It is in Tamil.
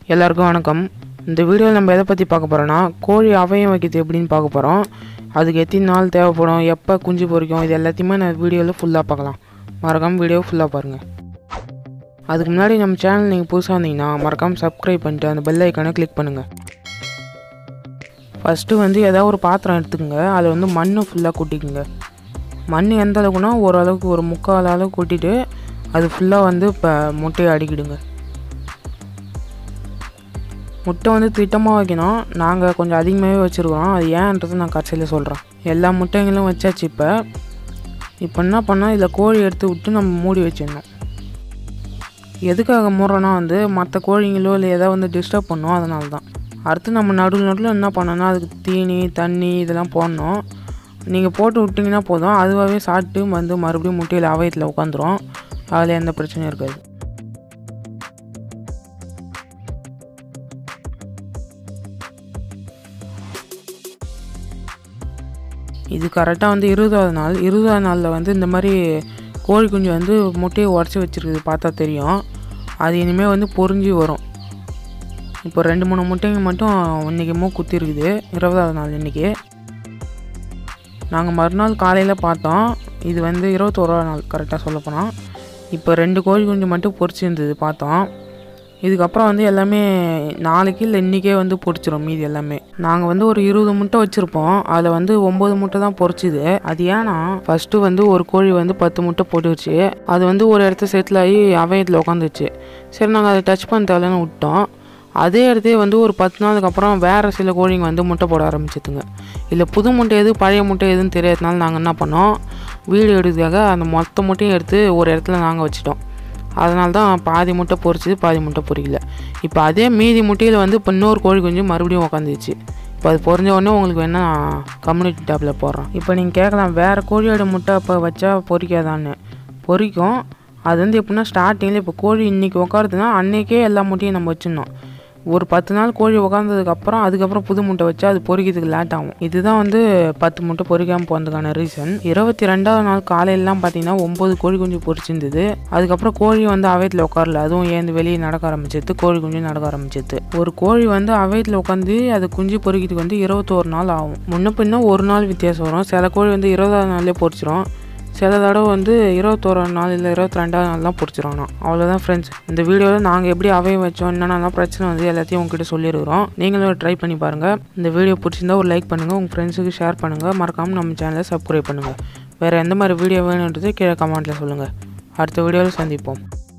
எல்லாருக்கும் வணக்கம் இந்த வீடியோவில் நம்ம எதை பற்றி பார்க்க போகிறோன்னா கோழி அவயம் வைக்கிறது எப்படின்னு பார்க்க போகிறோம் அதுக்கு எத்தனை நாள் தேவைப்படும் எப்போ குஞ்சு பொரிக்கும் இது எல்லாத்தையுமே நான் வீடியோவில் ஃபுல்லாக பார்க்கலாம் மறக்காமல் வீடியோ ஃபுல்லாக பாருங்கள் அதுக்கு முன்னாடி நம்ம சேனல் நீங்கள் புதுசாக இருந்தீங்கன்னா மறக்காமல் சப்ஸ்கிரைப் பண்ணிட்டு அந்த பெல் ஐக்கானை கிளிக் பண்ணுங்கள் ஃபஸ்ட்டு வந்து ஏதாவது ஒரு பாத்திரம் எடுத்துக்கோங்க அதில் வந்து மண்ணை ஃபுல்லாக கொட்டிக்குங்க மண் எந்த அளவுக்குனா ஓரளவுக்கு ஒரு முக்கால் அளவு கொட்டிட்டு அது ஃபுல்லாக வந்து இப்போ முட்டையை அடிக்கிடுங்க முட்டை வந்து திட்டமாக வைக்கணும் நாங்கள் கொஞ்சம் அதிகமாகவே வச்சுருக்கோம் அது ஏன்றது நான் கடைசியில் சொல்கிறேன் எல்லா முட்டைங்களும் வச்சாச்சு இப்போ இப்போ என்ன பண்ணால் இதில் கோழி எடுத்து விட்டு நம்ம மூடி வச்சிடணும் எதுக்காக மூடுறோன்னா வந்து மற்ற கோழிங்களோ இல்லை ஏதாவது வந்து டிஸ்டர்ப் பண்ணோம் அதனால தான் அடுத்து நம்ம நடுவில் நடுவில் என்ன பண்ணோன்னா அதுக்கு தீனி தண்ணி இதெல்லாம் போடணும் நீங்கள் போட்டு விட்டிங்கன்னா போதும் அதுவாகவே சாப்பிட்டு வந்து மறுபடியும் முட்டையில் அவயத்தில் உட்காந்துரும் அதில் எந்த பிரச்சனையும் இருக்காது இது கரெக்டாக வந்து இருபதாவது நாள் இருபதாவது நாளில் வந்து இந்த மாதிரி கோழி குஞ்சு வந்து முட்டையை உடச்சி வச்சுருக்குது பார்த்தா தெரியும் அது இனிமேல் வந்து பொறிஞ்சு வரும் இப்போ ரெண்டு மூணு முட்டைங்க மட்டும் இன்றைக்கி மூ குத்திருக்குது இருபதாவது நாள் இன்றைக்கி நாங்கள் மறுநாள் காலையில் பார்த்தோம் இது வந்து இருபத்தோராவது நாள் கரெக்டாக சொல்லப்போனால் இப்போ ரெண்டு கோழி குஞ்சு மட்டும் பொறிச்சிருந்தது பார்த்தோம் இதுக்கப்புறம் வந்து எல்லாமே நாளைக்கு இல்லை இன்றைக்கே வந்து பொரிச்சிரும் மீதி எல்லாமே நாங்கள் வந்து ஒரு இருபது முட்டை வச்சுருப்போம் அதில் வந்து ஒம்பது முட்டை தான் பொரிச்சுது அது ஏன்னா ஃபஸ்ட்டு வந்து ஒரு கோழி வந்து பத்து முட்டை போட்டுருச்சு அது வந்து ஒரு இடத்த செட்டில் ஆகி அவயத்தில் உட்காந்துச்சு சரி நாங்கள் அதை டச் பண்ண தேவைன்னு விட்டோம் அதே இடத்தே வந்து ஒரு பத்து நாளுக்கு அப்புறம் வேறு சில கோழிங்க வந்து முட்டை போட ஆரம்பிச்சிதுங்க இல்லை புது முட்டை எது பழைய முட்டை எதுன்னு தெரியாதனால நாங்கள் என்ன பண்ணோம் வீடியோ எடுக்கிறதுக்காக அந்த மொத்த முட்டையும் எடுத்து ஒரு இடத்துல நாங்கள் வச்சிட்டோம் அதனால தான் பாதி முட்டை பொரிச்சுது பாதி முட்டை பொரிக்கல இப்போ அதே மீதி முட்டையில் வந்து இப்போ இன்னொரு கோழி குஞ்சு மறுபடியும் உக்காந்துச்சு இப்போ அது பொரிஞ்ச உடனே உங்களுக்கு வேணால் கம்யூனிட்டி டேப்பில் போடுறோம் இப்போ நீங்கள் கேட்கலாம் வேறு கோழியோட முட்டை இப்போ வச்சா பொரிக்காதான்னு பொரிக்கும் அது வந்து எப்படின்னா ஸ்டார்டிங்கில் இப்போ கோழி இன்றைக்கி உட்காருதுன்னா அன்றைக்கே எல்லா முட்டையும் நம்ம வச்சிடணும் ஒரு பத்து நாள் கோழி உட்காந்ததுக்கப்புறம் அதுக்கப்புறம் புது முட்டை வச்சா அது பொரிக்கிறதுக்கு லேட் ஆகும் இதுதான் வந்து பத்து முட்டை பொரிக்காமல் போனதுக்கான ரீசன் இருபத்தி ரெண்டாவது நாள் காலையிலலாம் பார்த்தீங்கன்னா ஒம்பது கோழி குஞ்சு பொரிச்சிருந்தது அதுக்கப்புறம் கோழி வந்து அவயத்தில் உட்காரல அதுவும் ஏந்து வெளியே நடக்க ஆரம்பிச்சிது கோழி குஞ்சு நடக்க ஆரம்பிச்சிது ஒரு கோழி வந்து அவயத்தில் உட்காந்து அது குஞ்சு பொரிக்கிறதுக்கு வந்து இருபத்தோரு நாள் ஆகும் முன்ன பின்ன ஒரு நாள் வித்தியாசம் வரும் சில கோழி வந்து இருபதாவது நாள்லேயே பொரிச்சிரும் சில தடவை வந்து இருபத்தோராம் நாள் இல்லை இருபத்தி ரெண்டாவது நாள் தான் பிடிச்சிருவானா அவ்வளோதான் ஃப்ரெண்ட்ஸ் இந்த வீடியோவில் நாங்கள் எப்படி அவைய வச்சோம் என்னென்னலாம் பிரச்சனை வந்து எல்லாத்தையும் உங்ககிட்ட சொல்லியிருக்கிறோம் நீங்களும் ட்ரை பண்ணி பாருங்கள் இந்த வீடியோ பிடிச்சிருந்தா ஒரு லைக் பண்ணுங்கள் உங்கள் ஃப்ரெண்ட்ஸுக்கு ஷேர் பண்ணுங்கள் மறக்காமல் நம்ம சேனலை சப்ஸ்கிரைப் பண்ணுங்கள் வேறு எந்த மாதிரி வீடியோ வேணுன்றது கீழே கமெண்ட்டில் சொல்லுங்கள் அடுத்த வீடியோவில் சந்திப்போம்